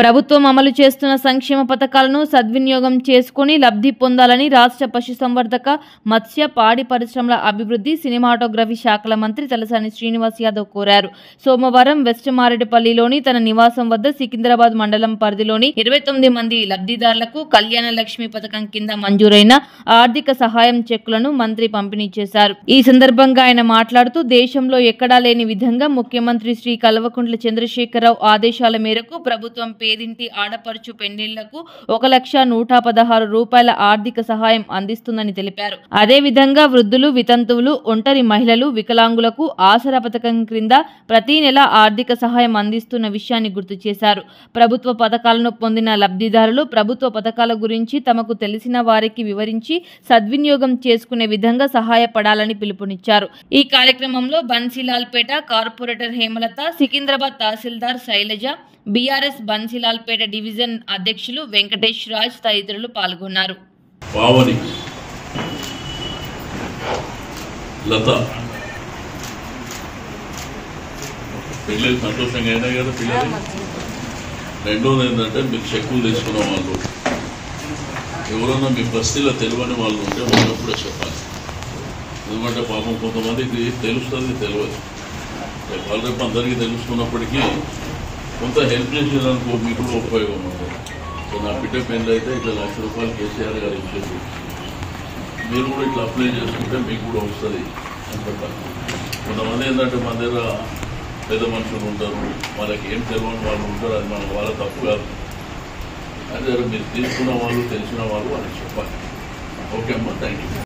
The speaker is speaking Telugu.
ప్రభుత్వం అమలు చేస్తున్న సంక్షేమ పథకాలను సద్వినియోగం చేసుకుని లబ్ధి పొందాలని రాష్ట్ర పశుసంవర్ధక మత్స్య పాడి పరిశ్రమల అభివృద్ధి సినిమాటోగ్రఫీ శాఖల మంత్రి తలసాని శ్రీనివాస్ యాదవ్ కోరారు సోమవారం వెస్ట్ మారేడుపల్లిలోని తన నివాసం వద్ద సికింద్రాబాద్ మండలం పరిధిలోని ఇరవై తొమ్మిది మంది లబ్ధిదారులకు కళ్యాణ లక్ష్మి పథకం కింద మంజూరైన ఆర్థిక సహాయం చెక్కులను మంత్రి పంపిణీ చేశారు ఈ సందర్భంగా ఆయన మాట్లాడుతూ దేశంలో ఎక్కడా లేని విధంగా ముఖ్యమంత్రి శ్రీ కల్వకుంట్ల చంద్రశేఖరరావు ఆదేశాల మేరకు ప్రభుత్వం పేదింటి ఆడపడుచు పెళ్లిళ్లకు ఒక లక్ష నూట పదహారు రూపాయల ఆర్థిక సహాయం అందిస్తుందని తెలిపారు అదే విధంగా వృద్ధులు వితంతువులు ఒంటరి మహిళలు వికలాంగులకు ఆసరా పథకం క్రింద ప్రతి నెల ఆర్థిక సహాయం అందిస్తున్న విషయాన్ని గుర్తు చేశారు ప్రభుత్వ పథకాలను పొందిన లబ్ధిదారులు ప్రభుత్వ పథకాల గురించి తమకు తెలిసిన వారికి వివరించి సద్వినియోగం చేసుకునే విధంగా సహాయపడాలని పిలుపునిచ్చారు ఈ కార్యక్రమంలో Bansilalpet corporator Hemalatha Secunderabad tahsildar Sailaja BRS Bansilalpet division అధ్యక్షులు వెంకటేష్ రాజ్ తదితరులు పాల్గొన్నారు పావని లత పిల్లలు సంతోషంగా అయినాయి కదా పిల్లలు రెండోది ఏంటంటే మీరు చెక్కులు తీసుకున్న వాళ్ళు ఎవరన్నా మీ బస్తీలో తెలియని వాళ్ళు ఉంటే వాళ్ళకు కూడా చెప్పాలి ఎందుకంటే పాపం కొంతమందికి తెలుస్తుంది తెలియదు రేపు వాళ్ళ రేపు అందరికీ తెలుసుకున్నప్పటికీ కొంత హెల్ప్ చేసేదానికి మీకు కూడా ఉపయోగం ఉంటుంది సో నా బిడ్డ పెళ్ళి అయితే ఇట్లా లక్ష రూపాయలు కేసీఆర్ గారు ఇచ్చేసి మీరు కూడా ఇట్లా అప్లై చేసుకుంటే మీకు కూడా వస్తుంది అని చెప్పాలి కొంతమంది ఏంటంటే మన దగ్గర పెద్ద మనుషులు ఉంటారు వాళ్ళకి ఏం తెలియని వాళ్ళు ఉంటారు అది మన వాళ్ళ తప్పు కాదు అదే మీరు తీసుకున్న వాళ్ళు తెలిసిన వాళ్ళు వాళ్ళకి చెప్పాలి ఓకే అమ్మా థ్యాంక్ యూ